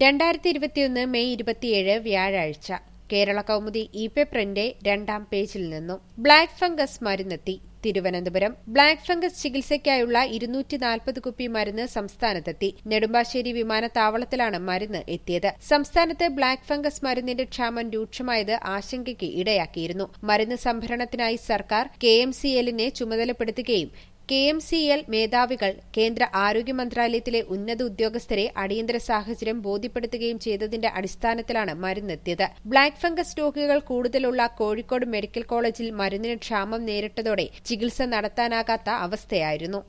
രണ്ടായിരത്തി ഇരുപത്തിയൊന്ന് മെയ് ഇരുപത്തിയേഴ് വ്യാഴാഴ്ച കേരള കൗമുദി ഇ പേപ്പറിന്റെ രണ്ടാം പേജിൽ നിന്നും ബ്ലാക്ക് ഫംഗസ് മരുന്നെത്തി തിരുവനന്തപുരം ബ്ലാക്ക് ഫംഗസ് ചികിത്സയ്ക്കായുള്ള ഇരുന്നൂറ്റി നാൽപ്പത് കുപ്പി മരുന്ന് സംസ്ഥാനത്തെത്തി നെടുമ്പാശ്ശേരി വിമാനത്താവളത്തിലാണ് മരുന്ന് എത്തിയത് സംസ്ഥാനത്ത് ബ്ലാക്ക് ഫംഗസ് മരുന്നിന്റെ ക്ഷാമം രൂക്ഷമായത് ആശങ്കയ്ക്ക് ഇടയാക്കിയിരുന്നു മരുന്ന് സംഭരണത്തിനായി സർക്കാർ കെ എം സി എല്ലിനെ ചുമതലപ്പെടുത്തുകയും കെ എം സി എൽ മേധാവികൾ കേന്ദ്ര ആരോഗ്യ മന്ത്രാലയത്തിലെ ഉന്നത ഉദ്യോഗസ്ഥരെ അടിയന്തര സാഹചര്യം ബോധ്യപ്പെടുത്തുകയും ചെയ്തതിന്റെ അടിസ്ഥാനത്തിലാണ് മരുന്നെത്തിയത് ബ്ലാക്ക് ഫംഗസ് രോഗികൾ കൂടുതലുള്ള കോഴിക്കോട് മെഡിക്കൽ കോളേജിൽ മരുന്നിന് ക്ഷാമം നേരിട്ടതോടെ ചികിത്സ നടത്താനാകാത്ത അവസ്ഥയായിരുന്നു